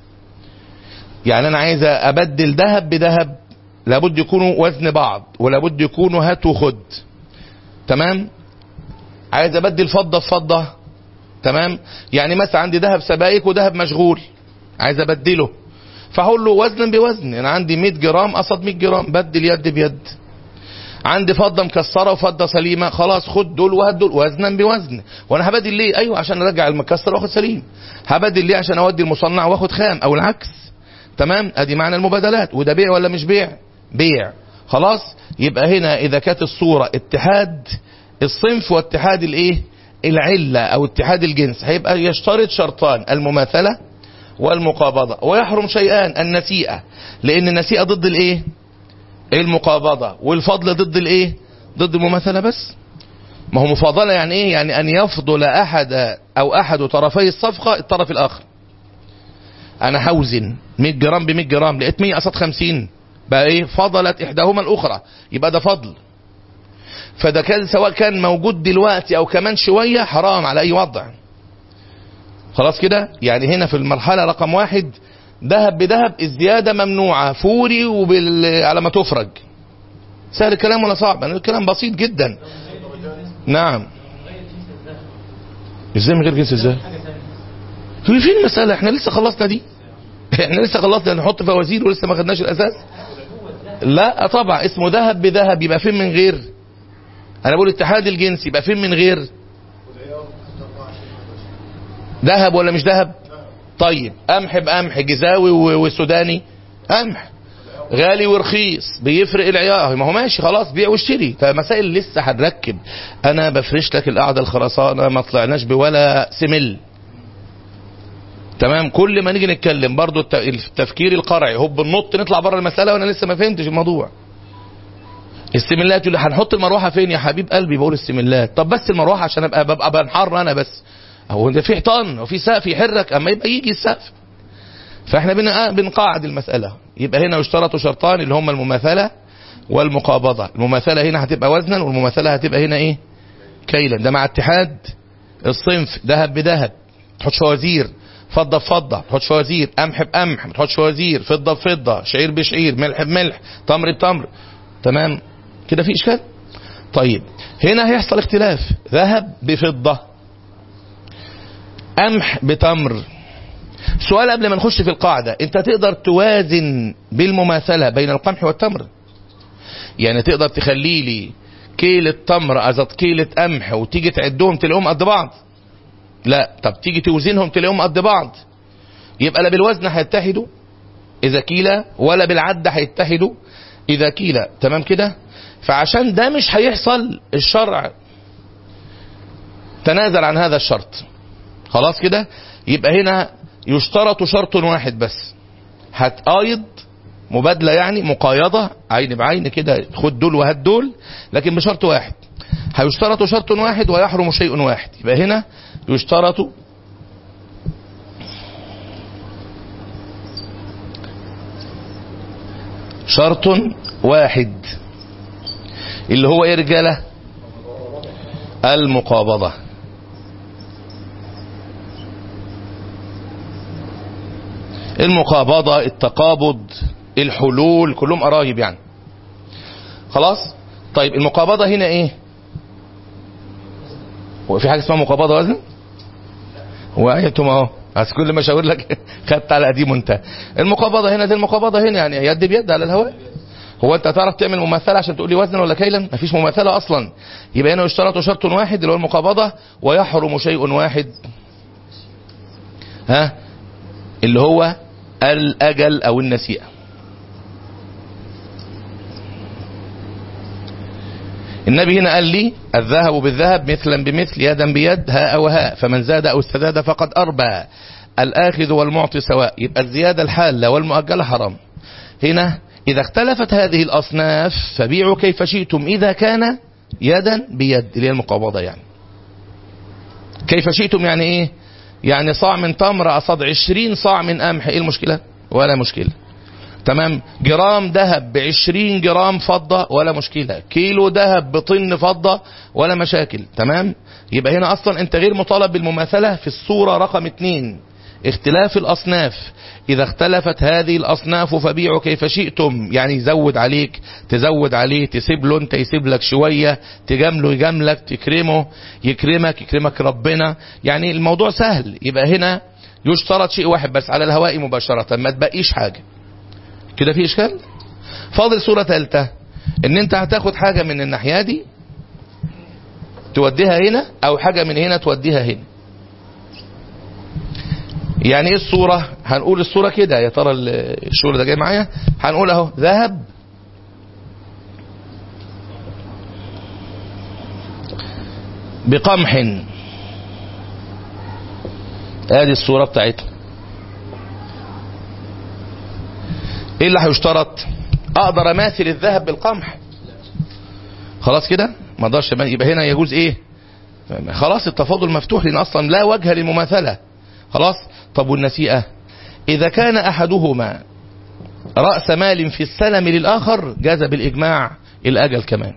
يعني انا عايز ابدل ذهب بذهب لابد يكونوا وزن بعض ولابد يكونوا هات وخد تمام عايز ابدل فضه بفضه تمام يعني مثلا عندي ذهب سبائك وذهب مشغول عايز ابدله فهقول له وزنا بوزن انا عندي 100 جرام قصد 100 جرام بدل يد بيد عندي فضه مكسره وفضه سليمه خلاص خد دول وهات دول وزنا بوزن وانا هبدل ليه ايوه عشان ارجع المكسر واخد سليم هبدل ليه عشان اودي المصنع واخد خام او العكس تمام ادي معنى المبادلات وده بيع ولا مش بيع بيع خلاص يبقى هنا اذا كانت الصوره اتحاد الصنف واتحاد الايه العله او اتحاد الجنس هيبقى يشترط شرطان المماثله والمقابضة ويحرم شيئان النسيئة لأن النسيئة ضد الإيه المقابضة والفضل ضد الإيه ضد المماثلة بس ما هو مفاضلة يعني إيه يعني أن يفضل أحد أو أحد طرفي الصفقة الطرف الآخر أنا هوزن 100 جرام ب 100 جرام لقيت 100 قصاد 50 بقى إيه فضلت إحداهما الأخرى يبقى ده فضل فده كان سواء كان موجود دلوقتي أو كمان شوية حرام على أي وضع خلاص كده يعني هنا في المرحلة رقم واحد ذهب بذهب الزيادة ممنوعة فوري وبال... على ما تفرج سهل الكلام ولا صعب يعني الكلام بسيط جدا نعم ازاي من غير جنس ازاي هو فين المسألة احنا لسه خلصنا دي احنا لسه خلصنا نحط فوازير ولسه ما خدناش الاساس لا طبعا اسمه ذهب بذهب يبقى فين من غير انا بقول اتحاد الجنس يبقى فين من غير ذهب ولا مش ذهب طيب قمح بقمح جزاوي وسوداني قمح غالي ورخيص بيفرق العيار ما هو ماشي خلاص بيع واشتري فمسائل لسه هنركب انا بفرش لك القعده الخرسانه ما طلعناش بولا سمل تمام كل ما نيجي نتكلم برضو الت- التفكير القرعي هوب النط نطلع بره المساله وانا لسه ما فهمتش الموضوع السملات يقول لي هنحط المروحه فين يا حبيب قلبي بقول السملات طب بس المروحه عشان ابقى ببقى بنحر انا بس هو ده في حيطان وفي سقف يحرك اما يبقى يجي السقف فاحنا بن- بنقاعد المساله يبقى هنا يشترط شرطان اللي هم المماثله والمقابضه المماثله هنا هتبقى وزنا والمماثله هتبقى هنا ايه كيلا ده مع اتحاد الصنف ذهب بذهب تحط فوازير فضه بفضه تحط فوازير قمح بقمح تحط فوازير فضه بفضه شعير بشعير ملح بملح تمر بتمر تمام كده في اشكال طيب هنا هيحصل اختلاف ذهب بفضه قمح بتمر سؤال قبل ما نخش في القاعدة انت تقدر توازن بالمماثلة بين القمح والتمر يعني تقدر تخلي لي كيلة تمر ازت كيلة قمح وتيجي تعدهم تلاقيهم قد بعض لا طب تيجي توزنهم تلاقيهم قد بعض يبقى لا بالوزن هيتحدوا اذا كيلة ولا بالعد هيتحدوا اذا كيلة تمام كده فعشان ده مش هيحصل الشرع تنازل عن هذا الشرط خلاص كده يبقى هنا يشترط شرط واحد بس هتقايض مبادلة يعني مقايضة عين بعين كده خد دول وهات دول لكن بشرط واحد هيشترط شرط واحد ويحرم شيء واحد يبقى هنا يشترط شرط واحد اللي هو ايه رجاله المقابضه المقابضة التقابض الحلول كلهم قرايب يعني خلاص طيب المقابضة هنا ايه هو في حاجة اسمها مقابضة وزن هو ايتم اهو بس كل ما اشاور لك خدت على قديم انت المقابضة هنا زي المقابضة هنا يعني يد بيد على الهواء هو انت تعرف تعمل مماثلة عشان تقول لي وزنا ولا كيلا مفيش مماثلة اصلا يبقى هنا يشترط شرط واحد اللي هو المقابضة ويحرم شيء واحد ها اللي هو الأجل أو النسيئة النبي هنا قال لي الذهب بالذهب مثلا بمثل يدا بيد هاء وهاء فمن زاد أو استزاد فقد أربى الآخذ والمعطي سواء يبقى الزيادة الحالة والمؤجلة حرام هنا إذا اختلفت هذه الأصناف فبيعوا كيف شئتم إذا كان يدا بيد اللي هي المقابضة يعني كيف شئتم يعني إيه يعني صاع من تمر قصاد 20 صاع من قمح ايه المشكلة ولا مشكلة تمام جرام ذهب ب 20 جرام فضة ولا مشكلة كيلو ذهب بطن فضة ولا مشاكل تمام يبقى هنا اصلا انت غير مطالب بالمماثلة في الصورة رقم اتنين اختلاف الاصناف اذا اختلفت هذه الاصناف فبيعوا كيف شئتم يعني يزود عليك تزود عليه تسيب له انت يسيب لك شوية تجامله يجاملك تكرمه يكرمك يكرمك ربنا يعني الموضوع سهل يبقى هنا يشترط شيء واحد بس على الهواء مباشرة ما تبقيش حاجة كده في اشكال فاضل صورة ثالثة ان انت هتاخد حاجة من الناحية دي توديها هنا او حاجة من هنا توديها هنا يعني ايه الصورة هنقول الصورة كده يا ترى الشغل ده جاي معايا هنقول اهو ذهب بقمح ادي الصورة بتاعتنا ايه اللي هيشترط اقدر اماثل الذهب بالقمح خلاص كده ما اقدرش يبقى هنا يجوز ايه خلاص التفاضل مفتوح لان اصلا لا وجه للمماثله خلاص طب والنسيئة إذا كان أحدهما رأس مال في السلم للآخر جاز بالإجماع الأجل كمان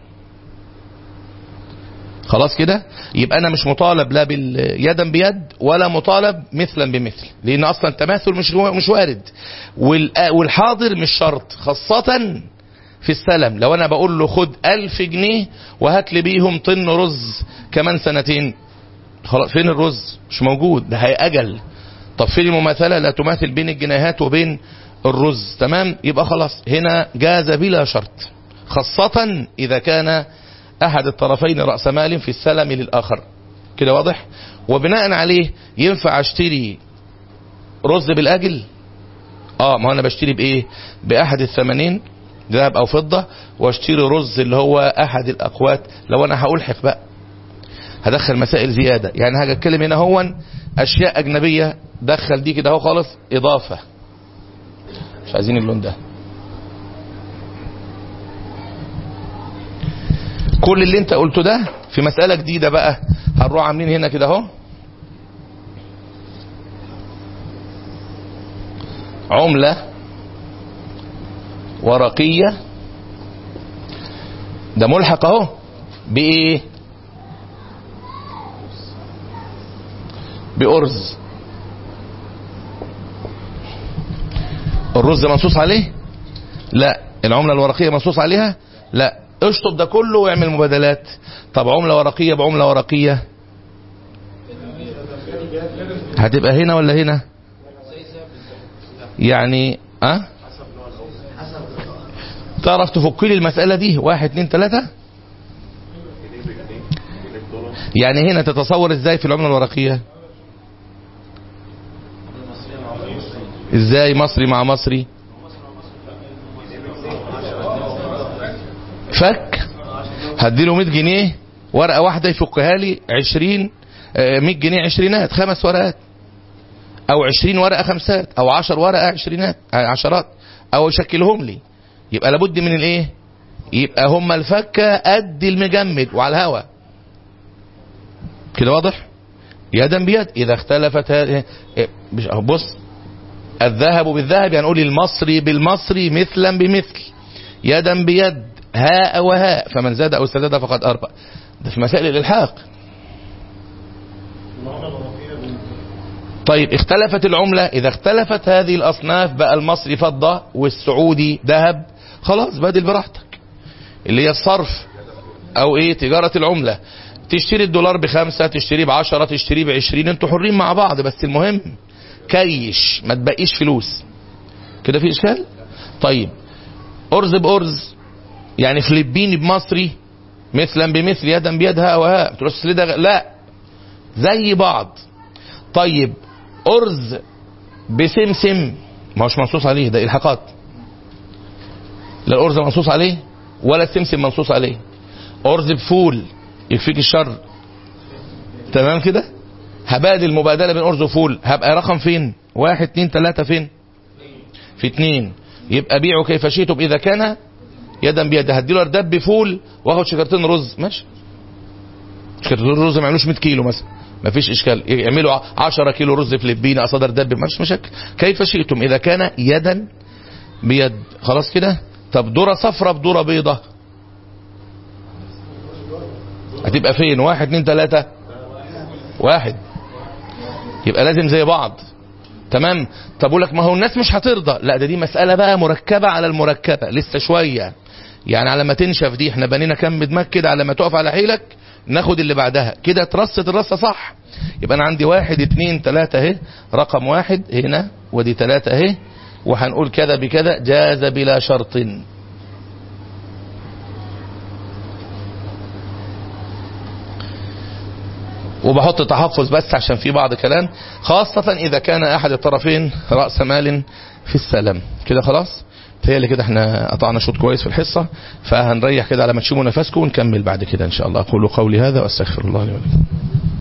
خلاص كده يبقى أنا مش مطالب لا باليدا بيد ولا مطالب مثلا بمثل لأن أصلا التماثل مش مش وارد والحاضر مش شرط خاصة في السلم لو أنا بقول له خد ألف جنيه وهات لي بيهم طن رز كمان سنتين خلاص فين الرز مش موجود ده هي أجل طب فين المماثلة لا تماثل بين الجنيهات وبين الرز تمام يبقى خلاص هنا جاز بلا شرط خاصة إذا كان أحد الطرفين رأس مال في السلم للآخر كده واضح وبناء عليه ينفع اشتري رز بالأجل اه ما انا بشتري بايه باحد الثمنين ذهب او فضة واشتري رز اللي هو احد الاقوات لو انا هألحق بقى هدخل مسائل زيادة يعني هاجي اتكلم هنا هو اشياء اجنبية دخل دي كده اهو خالص اضافة مش عايزين اللون ده كل اللي انت قلته ده في مسألة جديدة بقى هنروح عاملين هنا كده اهو عملة ورقية ده ملحق اهو بايه بأرز الرز منصوص عليه لا العملة الورقية منصوص عليها لا اشطب ده كله واعمل مبادلات طب عملة ورقية بعملة ورقية هتبقى هنا ولا هنا يعني اه تعرف تفك لي المسألة دي واحد اتنين تلاتة يعني هنا تتصور ازاي في العملة الورقية ازاي مصري مع مصري فك هديله 100 جنيه ورقة واحدة يفكها لي 20 آه، 100 جنيه عشرينات خمس ورقات او 20 ورقة خمسات او 10 ورقة عشرينات آه، عشرات او يشكلهم لي يبقى لابد من الايه يبقى هم الفكة قد المجمد وعلى الهوا كده واضح يدا بيد اذا اختلفت هذه إيه، مش- أهو بص الذهب بالذهب يعني نقول المصري بالمصري مثلا بمثل يدا بيد هاء وهاء فمن زاد او استزاد فقد اربع ده في مسائل الالحاق طيب اختلفت العملة اذا اختلفت هذه الاصناف بقى المصري فضة والسعودي ذهب خلاص بادل براحتك اللي هي الصرف او ايه تجارة العملة تشتري الدولار بخمسة تشتريه بعشرة تشتريه بعشرين انتوا حرين مع بعض بس المهم كيش ما تبقيش فلوس كده في اشكال طيب ارز بارز يعني فلبيني بمصري مثلا بمثل يدا بيد هاء وهاء تقول أصل ده غ- لا زي بعض طيب ارز بسمسم ما هوش منصوص عليه ده الحاقات لا الارز منصوص عليه ولا السمسم منصوص عليه ارز بفول يكفيك الشر تمام كده هبادل مبادلة بين أرز وفول هبقى رقم فين واحد اتنين تلاتة فين في اتنين يبقى بيعه كيف شئتم إذا كان يدا بيد هديله ارداب بفول واخد شكرتين رز ماشي شكرتين رز ما يعملوش 100 كيلو مثلا ما فيش اشكال يعملوا 10 كيلو رز فلبيني قصاد ارداب مش مشاكل كيف شئتم اذا كان يدا بيد خلاص كده طب ذره صفرة بذره بيضة هتبقى فين واحد اتنين تلاتة واحد يبقى لازم زي بعض تمام طب اقول لك ما هو الناس مش هترضى لا ده دي مسألة بقى مركبة على المركبة لسه شوية يعني على ما تنشف دي احنا بنينا كام مدماج كده على ما تقف على حيلك ناخد اللي بعدها كده اترصت الرصة صح يبقى انا عندي واحد اتنين تلاتة اهي رقم واحد هنا ودي تلاتة اهي وهنقول كذا بكذا جاز بلا شرط وبحط تحفظ بس عشان في بعض كلام خاصة إذا كان أحد الطرفين رأس مال في السلام كده خلاص تهيألي كده احنا قطعنا شوط كويس في الحصة فهنريح كده على ما تشموا نفسكم ونكمل بعد كده إن شاء الله أقول قولي هذا وأستغفر الله لي ولكم